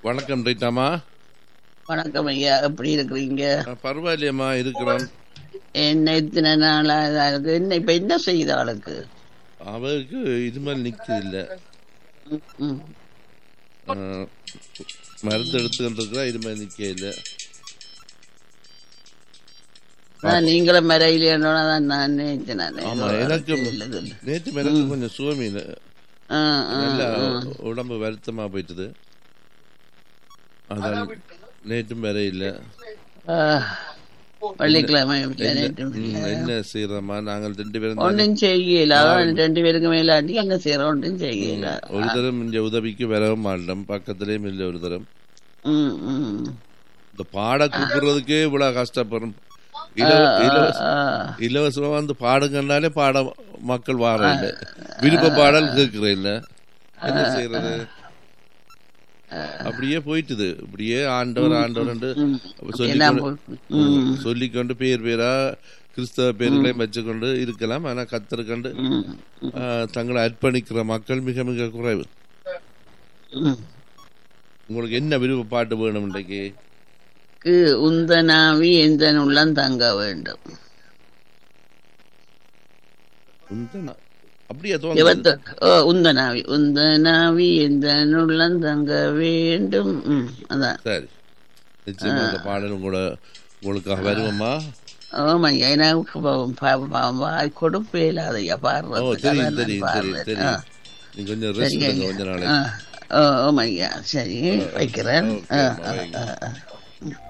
வணக்கம் ரைட்டாமா வணக்கம் ஐயா எப்படி இருக்கிறீங்க பரவாயில்லையம்மா இருக்கிறோம் என்ன இத்தனை நாளா இதா இருக்கு என்ன இப்ப என்ன செய்யுது ஆளுக்கு அவருக்கு இது மாதிரி நிற்குது இல்லை ம், மருந்து எடுத்துக்கிட்டு இருக்கிறா இது மாதிரி நிற்க இல்லை அதான் நீங்களும் மறையிலேன்னு தான் நான் நினைச்சேன் நானு. ஆமா எனக்கு இல்ல, இல்ல. நேற்று எனக்கு கொஞ்சம் சுவமீன் ஆ, ஆ, நல்லா ஆ. உடம்பு வருத்தமா போயிட்டுது அதான் நேற்றும் வேற இல்லை ஆ, வெள்ளிக்கிழமை என்ன ம், என்ன செய்யறோமா நாங்கள் ரெண்டு பேரும் தானே. ஒன்றும் செய்யல அதான் ரெண்டு பேருக்கு மேலாட்டி என்ன செய்யறோம் ஒன்றும் செய்யல ஒரு தரம் இங்க உதவிக்கு வரவும் மாட்டோம் பக்கத்துலயும் இல்லை ஒரு தரம் ம், ம். இந்த பாட கூப்பிடுறதுக்கே இவ்வளவு கஷ்டப்படும் இலவ- இலவச ஆ, இலவசமா வந்து பாடுங்கன்னாலே பாட மக்கள் வார இல்ல விருப்ப பாடல் கேட்கிற இல்ல என்ன செய்யறது அப்படியே போயிட்டுது இப்படியே ஆண்டவர் ஆண்டவர் ம். எல்லாம் சொல்லிக்கொண்டு போய்- ம், சொல்லிக்கொண்டு பேர் பேரா கிறிஸ்தவ பேர்களையும் வச்சுக்கொண்டு இருக்கலாம் ஆனா கத்தருக்கண்டு ம், தங்களை அர்ப்பணிக்கிற மக்கள் மிக மிக குறைவு ம். உங்களுக்கு என்ன விருப்ப பாட்டு வேணும் இன்றைக்கு க்கு உந்தனாவி எந்த உள்ளம் தங்க வேண்டும் உந்தனா- அப்படியா தோணுது எவத்த ஓ உந்தனாவி உந்தனாவி எந்த உள்ளம் தங்க வேண்டும் ம், அதான் சரி நிச்சயமா அந்த பாடல் கூட உங்களுக்காக வருவோமா ஆமாய்யா எனக்கு ப- ப- ப- வாய் கொடுப்பே இல்லாதையா ஓ பாடுறதுக்கு தெரியும் அதான் நான் தெரியும் தெரியும் பாடுறேன். தெரியும் ஆ, நீ கொஞ்சம் ரெஸ்ட் சரிங்க எடுங்க ஐயா. கொஞ்ச ஆ, நாளைக்கு ஓ, ஆமாய்யா சரி வைக்கிறேன் ஓகே, ஆ, அம்மா, ஆ, வைங்க. ஆ, ஆ.